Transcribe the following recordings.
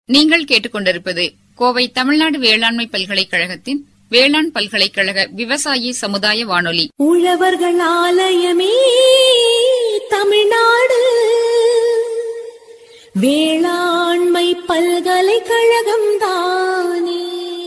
நீங்கள் கேட்டுக்கொண்டிருப்பது கோவை தமிழ்நாடு வேளாண்மை பல்கலைக்கழகத்தின் வேளாண் பல்கலைக்கழக விவசாயி சமுதாய வானொலி உழவர்கள் ஆலயமே தமிழ்நாடு வேளாண்மை பல்கலைக்கழகம் தானே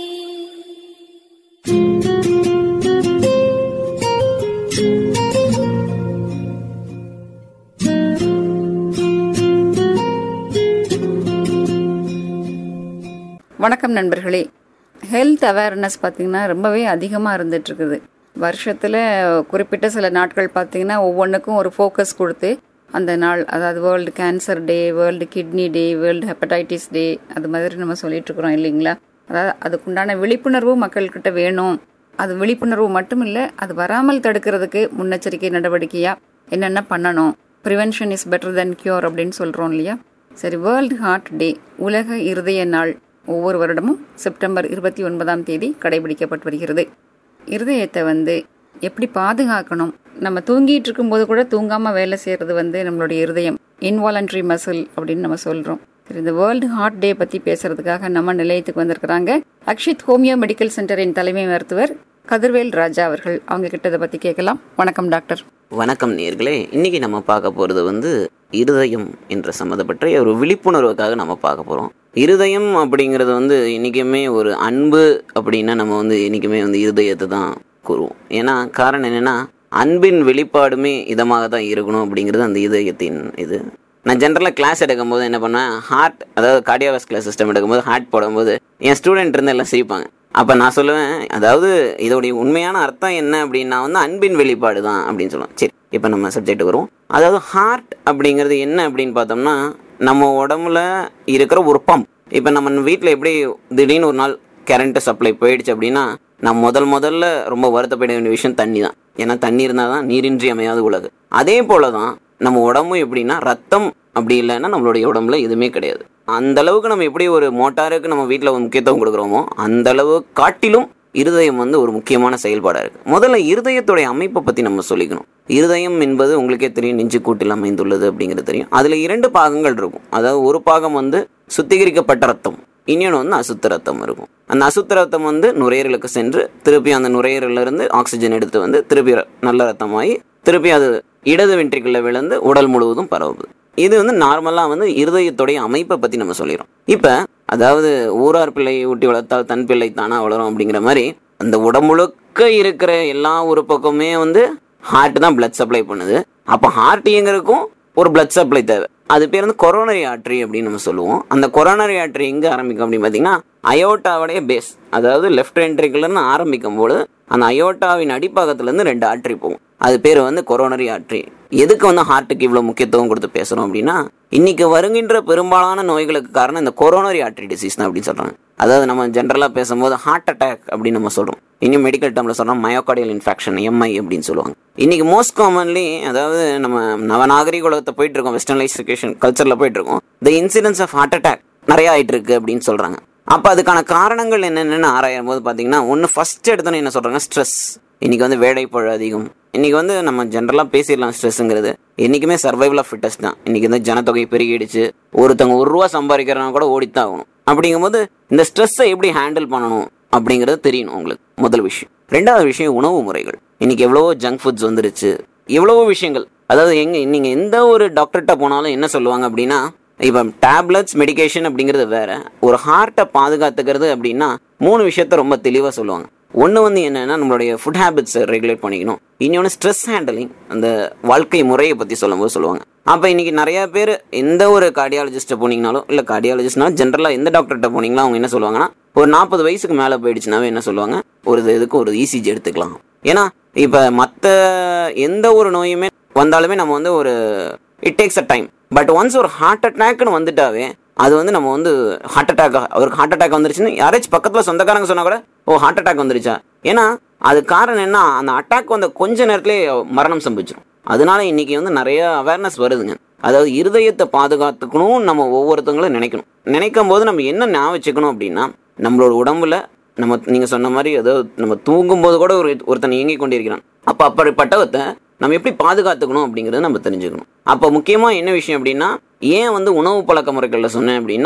வணக்கம் நண்பர்களே ஹெல்த் அவேர்னஸ் பார்த்திங்கன்னா ரொம்பவே அதிகமாக இருந்துகிட்ருக்குது வருஷத்தில் குறிப்பிட்ட சில நாட்கள் பார்த்திங்கன்னா ஒவ்வொன்றுக்கும் ஒரு ஃபோக்கஸ் கொடுத்து அந்த நாள் அதாவது world cancer day world kidney day world hepatitis day அது மாதிரி நம்ம சொல்லிகிட்ருக்குறோம் இல்லைங்களா அதாவது அதுக்குண்டான விழிப்புணர்வு மக்கள்கிட்ட வேணும் அது விழிப்புணர்வு மட்டும் இல்லை அது வராமல் தடுக்கிறதுக்கு முன்னெச்சரிக்கை நடவடிக்கையாக என்னென்ன பண்ணணும் prevention is better than cure அப்படின்னு சொல்கிறோம் இல்லையா சரி வேர்ல்டு ஹார்ட் டே உலக இருதய நாள் ஒவ்வொரு வருடமும் செப்டம்பர் இருபத்தி ஒன்பதாம் தேதி கடைபிடிக்கப்பட்டு வருகிறது இருதயத்தை வந்து எப்படி பாதுகாக்கணும் நம்ம தூங்கிட்டு இருக்கும்போது கூட தூங்காமல் வேலை செய்கிறது வந்து நம்மளுடைய இருதயம் இன்வாலண்ட்ரி மசில் அப்படின்னு நம்ம சொல்கிறோம் சரி இந்த வேர்ல்டு ஹார்ட் டே பற்றி பேசுறதுக்காக நம்ம நிலையத்துக்கு வந்திருக்கிறாங்க அக்ஷித் ஹோமியோ மெடிக்கல் சென்டரின் தலைமை மருத்துவர் கதிர்வேல் ராஜா அவர்கள் அவங்க கிட்ட இதை பற்றி கேட்கலாம் வணக்கம் டாக்டர் வணக்கம் நேர்களே இன்னைக்கு நம்ம பார்க்க போகிறது வந்து இருதயம் என்ற சம்மந்தப்பட்ட ஒரு விழிப்புணர்வுக்காக நம்ம பார்க்க போகிறோம் இருதயம் அப்படிங்கிறது வந்து இன்றைக்குமே ஒரு அன்பு அப்படின்னா நம்ம வந்து இன்றைக்குமே வந்து இருதயத்தை தான் கூறுவோம் ஏன்னா காரணம் என்னென்னா அன்பின் வெளிப்பாடுமே இதமாக தான் இருக்கணும் அப்படிங்கிறது அந்த இதயத்தின் இது நான் ஜென்ரலாக கிளாஸ் எடுக்கும்போது என்ன பண்ணுவேன் ஹார்ட் அதாவது கார்டியோவாஸ்குலர் சிஸ்டம் எடுக்கும்போது ஹார்ட் போடும்போது என் ஸ்டூடெண்ட் இருந்து எல்லாம் சிரிப்பாங்க அப்போ நான் சொல்லுவேன் அதாவது இதோடைய உண்மையான அர்த்தம் என்ன அப்படின்னா வந்து அன்பின் வெளிப்பாடு தான் அப்படின்னு சொல்லுவேன் சரி இப்போ நம்ம சப்ஜெக்ட் வருவோம் அதாவது ஹார்ட் அப்படிங்கிறது என்ன அப்படின்னு பார்த்தோம்னா நம்ம உடம்புல இருக்கிற ஒரு பம்ப் இப்போ நம்ம வீட்டில் எப்படி திடீர்னு ஒரு நாள் கரண்ட் சப்ளை போயிடுச்சு அப்படின்னா நான் முதல் முதல்ல ரொம்ப வருத்தப்பட வேண்டிய விஷயம் தண்ணி தான் ஏன்னா தண்ணி இருந்தால் தான் நீரின்றி அமையாத உலகு அதே போல தான் நம்ம உடம்பும் எப்படின்னா ரத்தம் அப்படி இல்லைன்னா நம்மளுடைய உடம்புல எதுவுமே கிடையாது அந்த அளவுக்கு நம்ம எப்படி ஒரு மோட்டாருக்கு நம்ம வீட்டில் ஒரு முக்கியத்துவம் கொடுக்குறோமோ அந்த அளவு காட்டிலும் இருதயம் வந்து ஒரு முக்கியமான செயல்பாடாக இருக்குது முதல்ல இருதயத்துடைய அமைப்பை பற்றி நம்ம சொல்லிக்கணும் இருதயம் என்பது உங்களுக்கே தெரியும் நெஞ்சு கூட்டில் அமைந்துள்ளது அப்படிங்கிறது தெரியும் அதில் இரண்டு பாகங்கள் இருக்கும் அதாவது ஒரு பாகம் வந்து சுத்திகரிக்கப்பட்ட ரத்தம் இன்னொன்று வந்து அசுத்த ரத்தம் இருக்கும் அந்த அசுத்த ரத்தம் வந்து நுரையீரலுக்கு சென்று திருப்பி அந்த நுரையீரலிருந்து ஆக்சிஜன் எடுத்து வந்து திருப்பி நல்ல ரத்தமாகி திருப்பி அது இடது வென்ட்ரிக்குள்ள விழுந்து உடல் முழுவதும் பரவுது இது வந்து நார்மலாக வந்து இருதயத்துடைய அமைப்பை பற்றி நம்ம சொல்லிடுறோம் இப்போ அதாவது ஊரார் பிள்ளையை ஊட்டி வளர்த்தால் தன் பிள்ளை தானா வளரும் அப்படிங்கிற மாதிரி அந்த உடம்புழுக்க இருக்கிற எல்லா உறுப்புக்குமே வந்து ஹார்ட் தான் பிளட் சப்ளை பண்ணுது அப்போ ஹார்ட் எங்கருக்கும் ஒரு பிளட் சப்ளை தேவை அது பேர் வந்து கொரோனரி ஆட்ரி அப்படின்னு நம்ம சொல்லுவோம் அந்த கொரோனரி ஆட்ரி எங்கே ஆரம்பிக்கும் அப்படின்னு பார்த்தீங்கன்னா அயோட்டாவுடைய பேஸ் அதாவது லெஃப்ட் வென்ட்ரிக்கிள்னு ஆரம்பிக்கும் போது அந்த அயோட்டாவின் அடிப்பாகத்துலேருந்து ரெண்டு ஆட்ரி போகும் அது பேர் வந்து கொரோனரி ஆட்ரி எதுக்கு வந்து ஹார்ட்டுக்கு இவ்வளோ முக்கியத்துவம் கொடுத்து பேசுகிறோம் அப்படின்னா இன்னைக்கு வருகின்ற பெரும்பாலான நோய்களுக்கு காரணம் இந்த கொரோனரி ஆட்ரி டிசீஸ் தான் அப்படின்னு சொல்கிறாங்க அதாவது நம்ம ஜென்ரலாக பேசும்போது ஹார்ட் அட்டாக் அப்படின்னு நம்ம சொல்கிறோம் இன்னும் மெடிக்கல் டேர்மில் சொல்கிறோம் மயோகார்டியல் இன்ஃபெக்ஷன் எம்ஐ அப்படின்னு சொல்லுவாங்க இன்னைக்கு மோஸ்ட் காமன்லி அதாவது நம்ம நவநாகரிக உலகத்தை போயிட்டு இருக்கோம் வெஸ்டர்னைசேஷன் கல்ச்சரில் போயிட்டு இருக்கோம் the incidence of heart attack நிறைய ஆயிட்டு இருக்கு அப்படின்னு சொல்கிறாங்க அப்போ அதுக்கான காரணங்கள் என்னென்னு ஆராயும் போது பார்த்தீங்கன்னா ஒன்று ஃபர்ஸ்ட் எடுத்தோன்னு என்ன சொல்கிறாங்க ஸ்ட்ரெஸ் இன்னைக்கு வந்து வேலைப்பழு அதிகம் இன்னைக்கு வந்து நம்ம ஜென்ரலாக பேசிடலாம் ஸ்ட்ரெஸ்ஸுங்கிறது என்றைக்குமே சர்வைவல் ஆஃப் ஃபிட்டஸ்ட் தான் இன்னைக்கு வந்து ஜனத்தொகை பெருகிடுச்சு ஒருத்தவங்க ஒரு ரூபா சம்பாதிக்கிறவங்க கூட ஓடித்தான் ஆகணும் அப்படிங்கும்போது இந்த ஸ்ட்ரெஸ்ஸை எப்படி ஹேண்டில் பண்ணணும் அப்படிங்கிறது தெரியணும் உங்களுக்கு முதல் விஷயம் ரெண்டாவது விஷயம் உணவு முறைகள் இன்னைக்கு எவ்வளவோ ஜங்க் ஃபுட்ஸ் வந்துருச்சு எவ்வளவோ விஷயங்கள் அதாவது எங்க நீங்கள் எந்த ஒரு டாக்டர்கிட்ட போனாலும் என்ன சொல்லுவாங்க அப்படின்னா இப்போ டேப்லெட்ஸ் மெடிகேஷன் அப்படிங்கிறது வேற ஒரு ஹார்ட்டை பாதுகாத்துக்கிறது அப்படின்னா மூணு விஷயத்த ரொம்ப தெளிவாக சொல்லுவாங்க ஒன்று வந்து என்னென்னா நம்மளுடைய ஃபுட் ஹேபிட்ஸை ரெகுலேட் பண்ணிக்கணும் இன்னொன்று ஸ்ட்ரெஸ் ஹேண்டலிங் அந்த வாழ்க்கை முறையை பற்றி சொல்லும்போது சொல்லுவாங்க அப்போ இன்றைக்கி நிறையா பேர் எந்த ஒரு கார்டியாலஜிஸ்ட்டை போனீங்கனாலும் இல்லை கார்டியாலஜிஸ்ட்னாலும் ஜென்ரலாக எந்த டாக்டர்கிட்ட போனீங்களோ அவங்க என்ன சொல்லுவாங்கன்னா ஒரு நாற்பது வயசுக்கு மேலே போயிடுச்சுனாவே என்ன சொல்லுவாங்க ஒரு இதுக்கு ஒரு இசிஜி எடுத்துக்கலாம் ஏன்னா இப்போ மற்ற எந்த ஒரு நோயுமே வந்தாலுமே நம்ம வந்து ஒரு it takes a time but once ஒரு ஹார்ட் அட்டாக்னு வந்துட்டாவே அது வந்து நம்ம வந்து ஹார்ட் அட்டாக் அவருக்கு ஹார்ட் அட்டாக் வந்துருச்சுன்னு யாராச்சும் பக்கத்தில் சொந்தக்காரங்க சொன்னா கூட ஓ ஹார்ட் அட்டாக் வந்துருச்சா ஏன்னா அது காரணம் என்ன அந்த அட்டாக் வந்த கொஞ்ச நேரத்திலே மரணம் சம்பிச்சிடும் அதனால இன்னைக்கு வந்து நிறைய அவேர்னஸ் வருதுங்க அதாவது இருதயத்தை பாதுகாத்துக்கணும் நம்ம ஒவ்வொருத்தங்களும் நினைக்கணும் நினைக்கும் போது நம்ம என்ன ஞாபகம் வச்சுக்கணும் அப்படின்னா நம்மளோட உடம்புல நம்ம நீங்க சொன்ன மாதிரி அதாவது நம்ம தூங்கும் போது கூட ஒரு ஒருத்தன் இயங்கி கொண்டிருக்கிறான் அப்போ அப்படிப்பட்டவத்தை நம்ம எப்படி பாதுகாத்துக்கணும் அப்படிங்கிறத நம்ம தெரிஞ்சுக்கணும் அப்போ முக்கியமாக என்ன விஷயம் அப்படின்னா ஏன் வந்து உணவு பழக்க முறைகளில் சொன்னேன் அப்படின்னா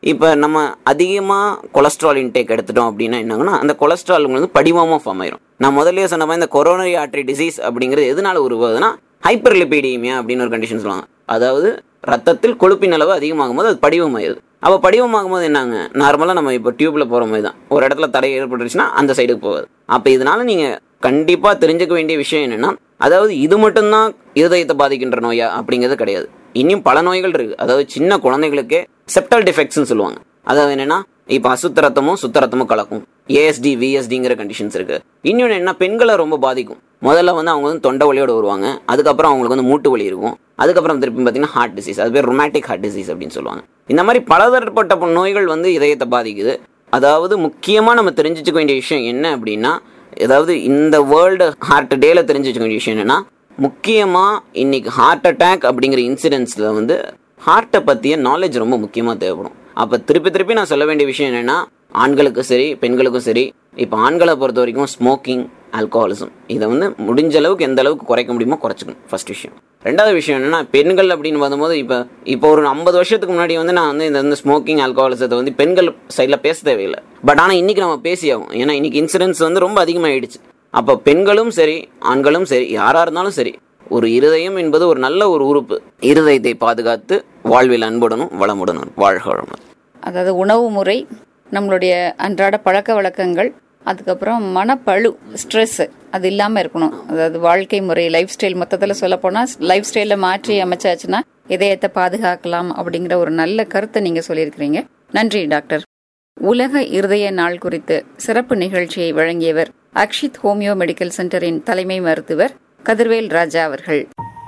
இப்போ நம்ம அதிகமாக கொலஸ்ட்ரால் இன்டேக் எடுத்துட்டோம் அப்படின்னா என்னங்கன்னா அந்த கொலஸ்ட்ரால் வந்து படிவமாக ஃபார்ம் ஆயிரும் நான் முதல்லயே சொன்ன மாதிரி இந்த கொரோனரி ஆர்டரி டிசீஸ் அப்படிங்கிறது எதனால உருவாகுதுன்னா ஹைப்பர் லிபிடீமியா அப்படின்னு ஒரு கண்டிஷன் சொல்லுவாங்க அதாவது ரத்தத்தில் கொழுப்பின் அளவு அதிகமாகும் போது அது படிவமாயிருது அப்போ படிவமாகும் போது என்னங்க நார்மலாக நம்ம இப்போ டியூப்ல போகிற மாதிரி தான் ஒரு இடத்துல தடை ஏற்பட்டுருச்சுன்னா அந்த சைடுக்கு போகாது அப்போ இதனால நீங்கள் கண்டிப்பாக தெரிஞ்சுக்க வேண்டிய விஷயம் என்னன்னா அதாவது இது மட்டும்தான் இருதயத்தை பாதிக்கின்ற நோயா அப்படிங்கிறது கிடையாது இன்னும் பல நோய்கள் இருக்கு அதாவது சின்ன குழந்தைகளுக்கே செப்டல் டிஃபெக்ட்ஸ்னு சொல்லுவாங்க அதாவது என்னன்னா இப்போ அசுத்த ரத்தமும் சுத்த ரத்தமும் கலக்கும் ஏஎஸ்டி விஎஸ்டிங்கிற கண்டிஷன்ஸ் இருக்கு இன்னொன்று என்ன பெண்களை ரொம்ப பாதிக்கும் முதல்ல வந்து அவங்க வந்து தொண்டை வலியோட வருவாங்க அதுக்கப்புறம் அவங்களுக்கு வந்து மூட்டு வலி இருக்கும் அதுக்கப்புறம் திருப்பி பார்த்தீங்கன்னா ஹார்ட் டிசீஸ் அது பேர் ரொமாட்டிக் ஹார்ட் டிசீஸ் அப்படின்னு சொல்லுவாங்க இந்த மாதிரி பலதரப்பட்ட நோய்கள் வந்து இதயத்தை பாதிக்குது அதாவது முக்கியமாக நம்ம தெரிஞ்சுக்க வேண்டிய விஷயம் என்ன அப்படின்னா அதாவது இந்த வேர்ல்டு ஹார்ட் டேல தெரிஞ்சு வச்சுக்க வேண்டிய விஷயம் என்னன்னா முக்கியமாக இன்னைக்கு ஹார்ட் அட்டாக் அப்படிங்கிற இன்சிடென்ட்ஸில் வந்து ஹார்ட்டை பற்றிய நாலேஜ் ரொம்ப முக்கியமாக தேவைப்படும் அப்போ திருப்பி திருப்பி நான் சொல்ல வேண்டிய விஷயம் என்னென்னா ஆண்களுக்கும் சரி பெண்களுக்கும் சரி இப்போ ஆண்களை பொறுத்த வரைக்கும் ஸ்மோக்கிங் ஆல்கஹாலிசம் இதை வந்து முடிஞ்ச அளவுக்கு எந்த அளவுக்கு குறைக்க முடியுமோ குறைச்சிக்கணும் ஃபர்ஸ்ட் விஷயம் ரெண்டாவது விஷயம் என்னன்னா பெண்கள் அப்படின்னு வரும்போது இப்போ இப்போ ஒரு ஐம்பது வருஷத்துக்கு முன்னாடி வந்து நான் வந்து இந்த வந்து ஸ்மோக்கிங் ஆல்கஹாலிசத்தை வந்து பெண்கள் சைடில் பேச தேவையில்லை பட் ஆனால் இன்னைக்கு நம்ம பேசியாகும் ஏன்னா இன்னைக்கு இன்சிடென்ட்ஸ் வந்து ரொம்ப அதிகமாகிடுச்சு அப்போ பெண்களும் சரி ஆண்களும் சரி யாராக இருந்தாலும் சரி ஒரு இருதயம் என்பது ஒரு நல்ல ஒரு உறுப்பு இருதயத்தை பாதுகாத்து வாழ்வில் அன்புடனும் வளமுடனும் வாழ்க வளமுடன் அதாவது உணவு முறை நம்மளுடைய அன்றாட பழக்க வழக்கங்கள் அதுக்கப்புறம் மனப்பழு ஸ்ட்ரெஸ் அது இல்லாமல் இருக்கணும் அதாவது வாழ்க்கை முறை லைஃப் ஸ்டைல் மொத்தத்தில் சொல்லப்போனால் லைஃப் ஸ்டைலில் மாற்றி அமைச்சாச்சுன்னா இதயத்தை பாதுகாக்கலாம் அப்படிங்கிற ஒரு நல்ல கருத்தை நீங்கள் சொல்லியிருக்கிறீங்க நன்றி டாக்டர் உலக இருதய நாள் குறித்து சிறப்பு நிகழ்ச்சியை வழங்கியவர் அக்ஷித் ஹோமியோ மெடிக்கல் சென்டரின் தலைமை மருத்துவர் கதிர்வேல் ராஜா அவர்கள்